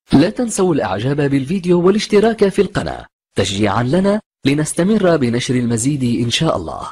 لا تنسوا الاعجاب بالفيديو والاشتراك في القناة تشجيعا لنا لنستمر بنشر المزيد ان شاء الله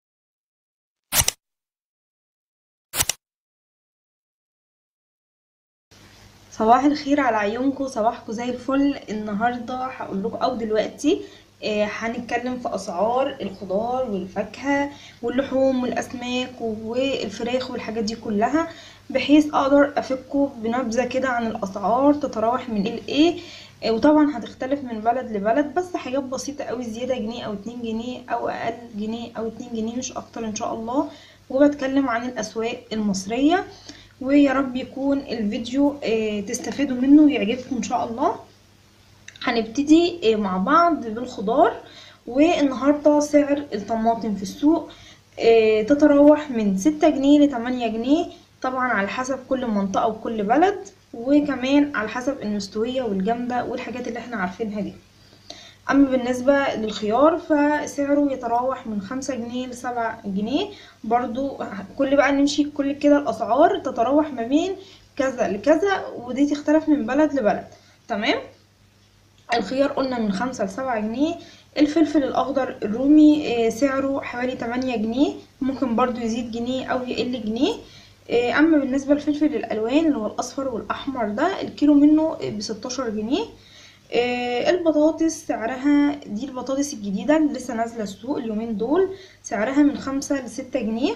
صباح الخير على عيونكم صباحكم زي الفل النهارده هقول لكم او دلوقتي آه، هنتكلم في اسعار الخضار والفاكهه واللحوم والاسماك والفراخ والحاجات دي كلها بحيث اقدر افككم بنبذه كده عن الاسعار تتراوح من ايه لايه آه، وطبعا هتختلف من بلد لبلد بس حاجات بسيطه قوي زياده جنيه او اتنين جنيه او اقل جنيه او اتنين جنيه مش اكتر ان شاء الله وبتكلم عن الاسواق المصريه ويا رب يكون الفيديو آه، تستفادوا منه ويعجبكم ان شاء الله هنبتدي آه، مع بعض بالخضار والنهاردة سعر الطماطم في السوق آه، تتراوح من ستة جنيه لتمانية جنيه طبعا على حسب كل منطقة وكل بلد وكمان على حسب المستوية والجامدة والحاجات اللي احنا عارفينها دي اما بالنسبة للخيار فسعره يتراوح من خمسة جنيه لسبعة جنيه برضو كل بقى نمشي كل كده الاسعار تتراوح ما بين كذا لكذا ودي تختلف من بلد لبلد تمام الخيار قلنا من خمسة لسبعة جنيه الفلفل الأخضر الرومي آه، سعره حوالي تمانية جنيه ممكن برضو يزيد جنيه أو يقل جنيه آه، أما بالنسبة للفلفل الألوان اللي هو الأصفر والأحمر ده الكيلو منه بستاشر جنيه آه، البطاطس سعرها دي البطاطس الجديدة اللي لسه نازلة السوق اليومين دول سعرها من خمسة لستة جنيه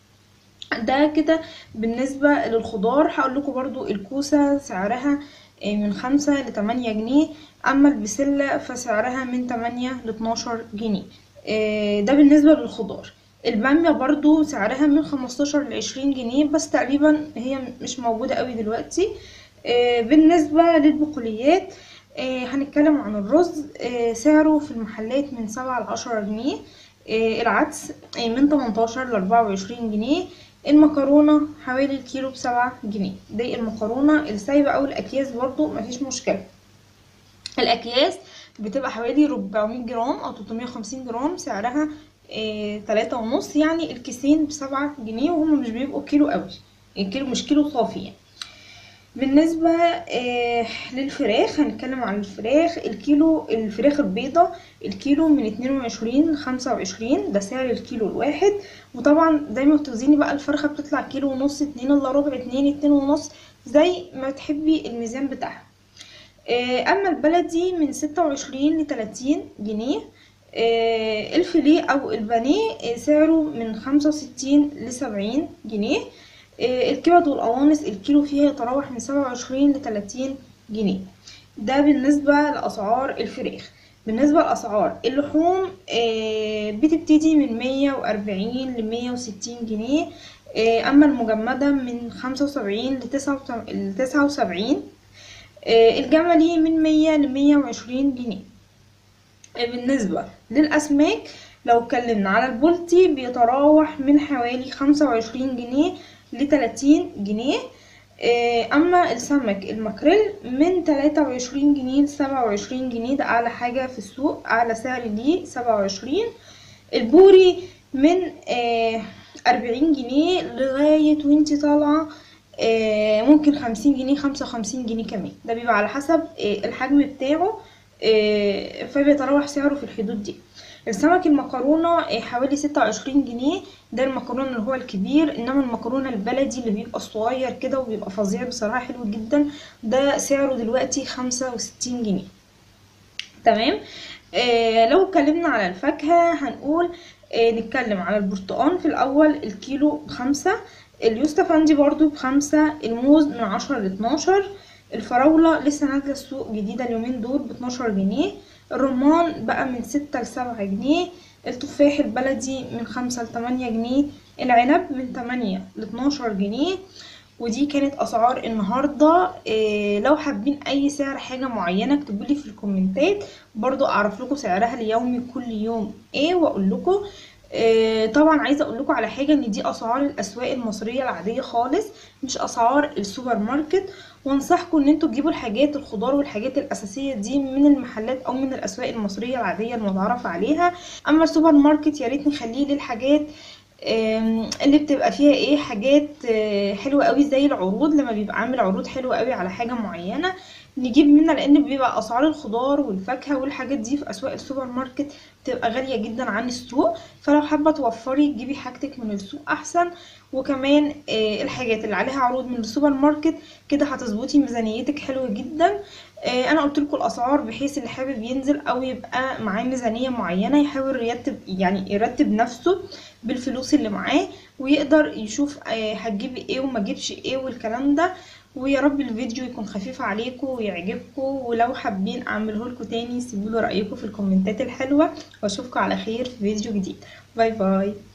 ده كده بالنسبة للخضار هقول لكم برضو الكوسة سعرها آه، من خمسة لتمانية جنيه أما البسلة فسعرها من تمانية لاتناشر جنيه آه، ده بالنسبة للخضار البامية برضو سعرها من خمستاشر لعشرين جنيه بس تقريبا هي مش موجودة قوي دلوقتي آه، بالنسبة للبقوليات آه، هنتكلم عن الرز آه، سعره في المحلات من سبعة لعشرة جنيه آه، العدس آه، من تمنتاشر لأربعة وعشرين جنيه المكرونة حوالي الكيلو بسبعة جنيه دي المكرونة السايبة أو الأكياس برضو مفيش مشكلة الأكياس بتبقى حوالي 400 جرام أو 350 جرام سعرها آه، تلاتة ونص يعني الكيسين بسبعة جنيه وهما مش بيبقوا كيلو قوي الكيلو مش كيلو صافي يعني بالنسبة آه للفراخ هنتكلم عن الفراخ الكيلو الفراخ البيضة الكيلو من اتنين وعشرين لخمسة وعشرين ده سعر الكيلو الواحد وطبعا دايما بتوزيني بقى الفرخة بتطلع كيلو ونص اتنين الا ربع اتنين اتنين ونص زي ما تحبي الميزان بتاعها آه اما البلدي من ستة وعشرين لتلاتين جنيه آه الفيليه او البانيه آه، سعره من خمسة وستين لسبعين جنيه آه، الكبد والقوانص الكيلو فيها يتراوح من سبعة وعشرين لتلاتين جنيه ده بالنسبة لأسعار الفراخ بالنسبة لأسعار اللحوم آه، بتبتدي من مية وأربعين لمية وستين جنيه آه، أما المجمدة من خمسة وسبعين لتسعة وسبعين الجملي من مية لمية وعشرين جنيه بالنسبة للأسماك لو اتكلمنا على البولتي بيتراوح من حوالي خمسة وعشرين جنيه لتلاتين جنيه آه، أما السمك الماكريل من تلاتة وعشرين جنيه لسبعة وعشرين جنيه ده أعلى حاجة في السوق أعلى سعر ليه سبعة وعشرين البوري من أربعين جنيه لغاية وانتي طالعة آه، ممكن خمسين جنيه خمسة وخمسين جنيه كمان ده بيبقى على حسب آه، الحجم بتاعه آه، فبيتراوح سعره في الحدود دي السمك المكرونة آه، حوالي ستة وعشرين جنيه ده المكرونة اللي هو الكبير انما المكرونة البلدي اللي بيبقى صغير كده وبيبقى فظيع بصراحة حلو جدا ده سعره دلوقتي خمسة وستين جنيه تمام آه لو اتكلمنا على الفاكهة هنقول آه نتكلم على البرتقال في الأول الكيلو بخمسة اليوستفندي برضو بخمسة الموز من عشرة لاتناشر الفراولة لسه نازلة السوق جديدة اليومين دول باتناشر جنيه الرمان بقى من ستة لسبعة جنيه التفاح البلدي من خمسة لتمانية جنيه العنب من تمانية لاتناشر جنيه ودي كانت اسعار النهارده إيه لو حابين اي سعر حاجه معينه اكتبولي في الكومنتات برضو اعرف لكم سعرها اليومي كل يوم ايه واقول لكم إيه طبعا عايزه اقول لكم على حاجه ان دي اسعار الاسواق المصريه العاديه خالص مش اسعار السوبر ماركت وانصحكم ان انتوا تجيبوا الحاجات الخضار والحاجات الاساسيه دي من المحلات او من الاسواق المصريه العاديه المتعارف عليها اما السوبر ماركت يا ريت نخليه للحاجات آم، اللي بتبقى فيها ايه حاجات آه، حلوة قوي زي العروض لما بيبقى عامل عروض حلوة قوي على حاجة معينة نجيب منها لان بيبقى اسعار الخضار والفاكهة والحاجات دي في اسواق السوبر ماركت بتبقى غالية جدا عن السوق فلو حابة توفري تجيبي حاجتك من السوق احسن وكمان آه، الحاجات اللي عليها عروض من السوبر ماركت كده هتظبطي ميزانيتك حلو جدا آه، انا قلت لكم الاسعار بحيث اللي حابب ينزل او يبقى معاه ميزانية معينة يحاول يرتب يعني يرتب نفسه بالفلوس اللي معاه ويقدر يشوف آه، هتجيبي ايه وما جيبش ايه والكلام ده ويا رب الفيديو يكون خفيف عليكم ويعجبكم ولو حابين اعمله لكم تاني سيبوا لي رايكم في الكومنتات الحلوه واشوفكم على خير في فيديو جديد باي باي